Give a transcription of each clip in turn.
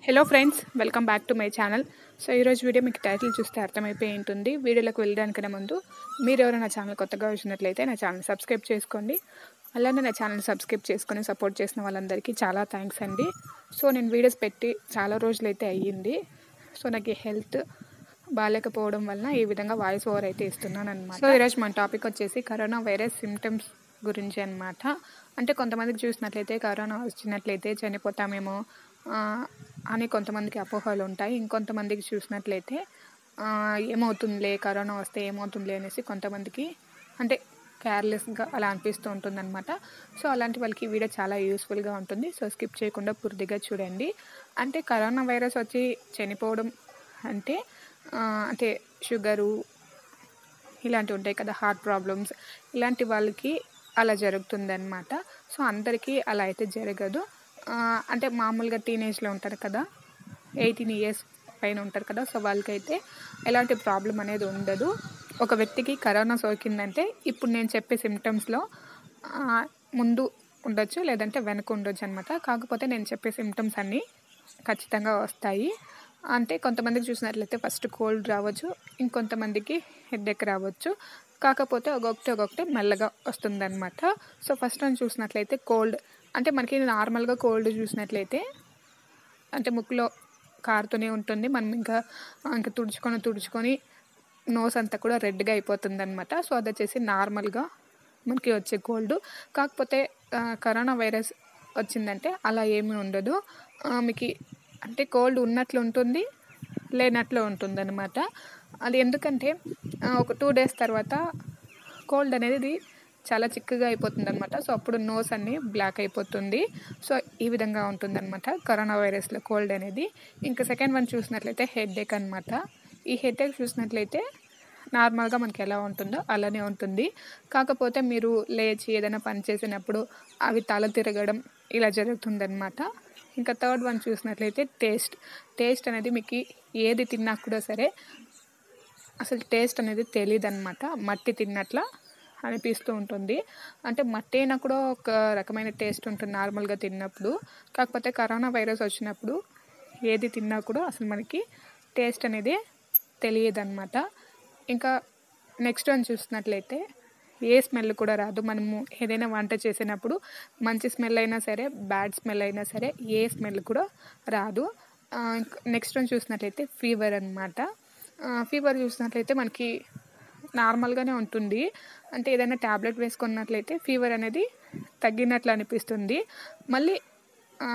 hello friends welcome back to my channel so ఈరోజు video మీకు title చూస్తే అర్థమైపోయి ఉంటుంది వీడియోలోకి వెళ్ళడానికన్నా ముందు మీరు ఎవరైనా నా ఛానల్ కొత్తగా వచ్చినట్లయితే నా ఛానల్ సబ్స్క్రైబ్ చేసుకోండి అలానే నా ఛానల్ సబ్స్క్రైబ్ చేసుకొని సపోర్ట్ చేసిన వాళ్ళందరికీ చాలా థ్యాంక్స్ అండి సో నేను వీడియోస్ పెట్టి చాలా రోజులైతే అయ్యింది సో నాకు ఈ హెల్త్ బాగాలేకపోవడం వలన ఈ విధంగా వాయిస్ ఓవర్ అయితే ఇస్తున్నాను అనమాట సో ఈరోజు మన టాపిక్ వచ్చేసి కరోనా వైరస్ సిమ్టమ్స్ గురించి అనమాట అంటే కొంతమందికి చూసినట్లయితే కరోనా వచ్చినట్లయితే చనిపోతామేమో ఆ, అని కొంతమందికి అపోహలు ఉంటాయి ఇంకొంతమందికి చూసినట్లయితే ఆ, ఏమవుతుందిలే కరోనా వస్తే ఏమవుతుందిలే అనేసి కొంతమందికి అంటే కేర్లెస్గా అలా అనిపిస్తూ ఉంటుందన్నమాట సో అలాంటి వాళ్ళకి ఈ వీడియో చాలా యూస్ఫుల్గా ఉంటుంది సో స్కిప్ చేయకుండా పూర్తిగా చూడండి అంటే కరోనా వైరస్ వచ్చి చనిపోవడం అంటే ఆ, అంటే షుగరు ఇలాంటివి ఉంటాయి కదా హార్ట్ ప్రాబ్లమ్స్ ఇలాంటి వాళ్ళకి అలా జరుగుతుందన్నమాట సో అందరికీ అలా అయితే జరగదు ఆ, అంటే మామూలుగా టీనేజ్లో ఉంటారు కదా ఎయిటీన్ ఇయర్స్ పైన ఉంటారు కదా సో వాళ్ళకైతే ఎలాంటి ప్రాబ్లం అనేది ఉండదు ఒక వ్యక్తికి కరోనా సోకిందంటే ఇప్పుడు నేను చెప్పే సిమ్టమ్స్లో ముందు ఉండొచ్చు లేదంటే వెనక ఉండొచ్చు అనమాట కాకపోతే నేను చెప్పే సిమ్టమ్స్ అన్నీ ఖచ్చితంగా వస్తాయి అంటే కొంతమందికి చూసినట్లయితే ఫస్ట్ కోల్డ్ రావచ్చు ఇంకొంతమందికి హెడ్ఏక్ రావచ్చు కాకపోతే ఒక్కొక్కటి ఒక్కొక్కటి మెల్లగా వస్తుందన్నమాట సో ఫస్ట్ అని చూసినట్లయితే కోల్డ్ అంటే మనకి నార్మల్గా కోల్డ్ చూసినట్లయితే అంటే ముక్కులో కారుతూనే ఉంటుంది మనం ఇంకా ఇంకా తుడుచుకొని తుడుచుకొని నోస్ అంతా కూడా రెడ్గా అయిపోతుంది అనమాట సో అది వచ్చేసి నార్మల్గా మనకి వచ్చే కోల్డ్ కాకపోతే ఆ, కరోనా వైరస్ వచ్చిందంటే అలా ఏమీ ఉండదు ఆ, మీకు అంటే కోల్డ్ ఉన్నట్లు ఉంటుంది లేనట్లు ఉంటుంది అనమాట అది ఎందుకంటే ఆ, ఒక టూ డేస్ తర్వాత కోల్డ్ అనేది చాలా చిక్కగా అయిపోతుంది అనమాట సో అప్పుడు నోస్ అన్ని బ్లాక్ అయిపోతుంది సో ఈ విధంగా ఉంటుంది అనమాట కరోనా వైరస్లో కోల్డ్ అనేది ఇంకా సెకండ్ వన్ చూసినట్లయితే హెడ్ అనమాట ఈ హెడ్ చూసినట్లయితే నార్మల్గా మనకి ఎలా ఉంటుందో అలానే ఉంటుంది కాకపోతే మీరు లేచి ఏదైనా పని చేసినప్పుడు అవి తల తిరగడం ఇలా జరుగుతుందన్నమాట ఇంకా థర్డ్ వన్ చూసినట్లయితే టేస్ట్ టేస్ట్ అనేది మీకు ఏది తిన్నా కూడా సరే అసలు టేస్ట్ అనేది తెలియదు అనమాట మట్టి తిన్నట్ల అనిపిస్తూ ఉంటుంది అంటే మట్టి అయినా కూడా ఒక రకమైన టేస్ట్ ఉంటుంది నార్మల్గా తిన్నప్పుడు కాకపోతే కరోనా వైరస్ వచ్చినప్పుడు ఏది తిన్నా కూడా అసలు మనకి టేస్ట్ అనేది తెలియదు అనమాట ఇంకా నెక్స్ట్ వన్ చూసినట్లయితే ఏ స్మెల్ కూడా రాదు మనము ఏదైనా వంట చేసినప్పుడు మంచి స్మెల్ అయినా సరే బ్యాడ్ స్మెల్ అయినా సరే ఏ స్మెల్ కూడా రాదు నెక్స్ట్ వన్ చూసినట్లయితే ఫీవర్ అనమాట ఫీవర్ చూసినట్లయితే మనకి నార్మల్గానే ఉంటుంది అంటే ఏదైనా ట్యాబ్లెట్ వేసుకున్నట్లయితే ఫీవర్ అనేది తగ్గినట్లు అనిపిస్తుంది మళ్ళీ ఆ,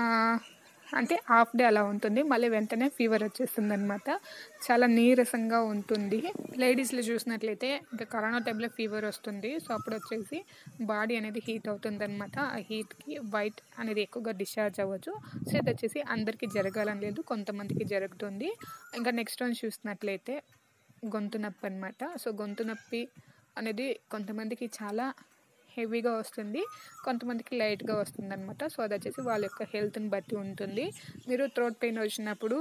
అంటే హాఫ్ డే అలా ఉంటుంది మళ్ళీ వెంటనే ఫీవర్ వచ్చేస్తుంది అనమాట చాలా నీరసంగా ఉంటుంది లేడీస్లో చూసినట్లయితే ఇంకా కరోనా టైంలో ఫీవర్ వస్తుంది సో అప్పుడు వచ్చేసి బాడీ అనేది హీట్ అవుతుంది అనమాట ఆ హీట్కి వైట్ అనేది ఎక్కువగా డిశ్చార్జ్ అవ్వచ్చు సో ఇది వచ్చేసి అందరికీ జరగాలని లేదు కొంతమందికి జరుగుతుంది ఇంకా నెక్స్ట్ వన్ చూసినట్లయితే గొంతు నొప్పి అనమాట సో గొంతు నొప్పి అనేది కొంతమందికి చాలా హెవీగా వస్తుంది కొంతమందికి లైట్గా వస్తుంది అనమాట సో అది వచ్చేసి వాళ్ళ యొక్క హెల్త్ని బట్టి ఉంటుంది మీరు థ్రోట్ పెయిన్ వచ్చినప్పుడు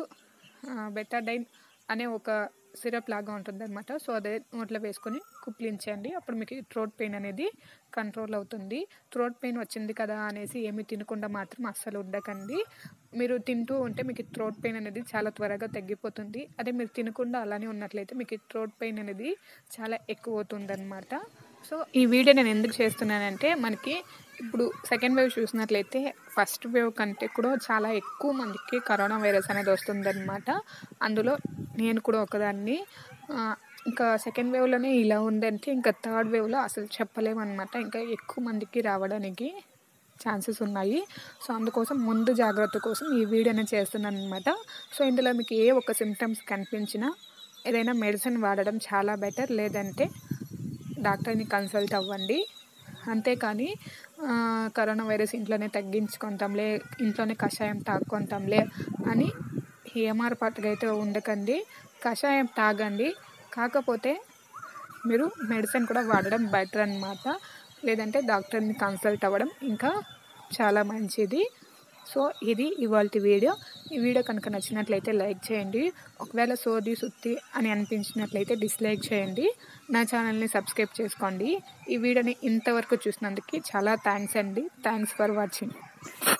బెటాడైన్ అనే ఒక సిరప్ లాగా ఉంటుంది అనమాట సో అదే నోట్లో వేసుకొని కుప్లించండి అప్పుడు మీకు థ్రోట్ పెయిన్ అనేది కంట్రోల్ అవుతుంది థ్రోట్ పెయిన్ వచ్చింది కదా అనేసి ఏమి తినకుండా మాత్రం అస్సలు ఉండకండి మీరు తింటూ ఉంటే మీకు థ్రోట్ పెయిన్ అనేది చాలా త్వరగా తగ్గిపోతుంది అదే మీరు తినకుండా అలానే ఉన్నట్లయితే మీకు థ్రోట్ పెయిన్ అనేది చాలా ఎక్కువ అవుతుంది అనమాట సో ఈ వీడియో నేను ఎందుకు చేస్తున్నానంటే మనకి ఇప్పుడు సెకండ్ వేవ్ చూసినట్లయితే ఫస్ట్ వేవ్ కంటే కూడా చాలా ఎక్కువ మందికి కరోనా వైరస్ అనేది వస్తుందన్నమాట అందులో నేను కూడా ఒకదాన్ని ఆ, ఇంకా సెకండ్ వేవ్లోనే ఇలా ఉందంటే ఇంకా థర్డ్ వేవ్లో అసలు చెప్పలేమన్నమాట ఇంకా ఎక్కువ మందికి రావడానికి ఛాన్సెస్ ఉన్నాయి సో అందుకోసం ముందు జాగ్రత్త కోసం ఈ వీడియోని చేస్తున్నాను అనమాట సో ఇందులో మీకు ఏ ఒక్క సిమ్టమ్స్ కనిపించినా ఏదైనా మెడిసిన్ వాడడం చాలా బెటర్ లేదంటే డాక్టర్ని కన్సల్ట్ అవ్వండి అంతేకాని ఆ, కరోనా వైరస్ ఇంట్లోనే తగ్గించుకుంటాంలే ఇంట్లోనే కషాయం తాక్కుంటాంలే అని ఏమారపాటుగా అయితే ఉండకండి కషాయం తాగండి కాకపోతే మీరు మెడిసిన్ కూడా వాడడం బెటర్ అనమాట లేదంటే డాక్టర్ని కన్సల్ట్ అవ్వడం ఇంకా చాలా మంచిది సో ఇది ఇవాళ వీడియో ఈ వీడియో కనుక నచ్చినట్లయితే లైక్ చేయండి ఒకవేళ సోది సుత్తి అని అనిపించినట్లయితే డిస్లైక్ చేయండి నా ఛానల్ని సబ్స్క్రైబ్ చేసుకోండి ఈ వీడియోని ఇంతవరకు చూసినందుకు చాలా థ్యాంక్స్ అండి థ్యాంక్స్ ఫర్ వాచింగ్